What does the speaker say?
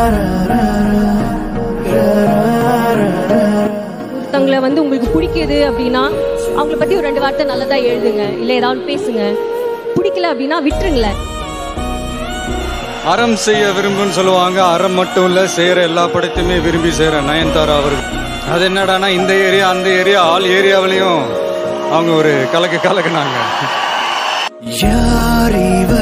ஒருத்தவங்களை வந்து உங்களுக்கு பிடிக்குது அப்படின்னா அவங்கள பத்தி ஒரு ரெண்டு வார்த்தை நல்லதா எழுதுங்க இல்ல ஏதாவது பேசுங்க பிடிக்கல அப்படின்னா விட்டுருங்களேன் அறம் செய்ய விரும்புன்னு சொல்லுவாங்க அறம் மட்டும் இல்ல செய்யற எல்லா படத்தையுமே விரும்பி செய்யற நயன்தாரா அவர்கள் அது என்னடானா இந்த ஏரியா அந்த ஏரியா ஆல் ஏரியாவிலையும் அவங்க ஒரு கலக்கு கலக்குனாங்க யார் இவர்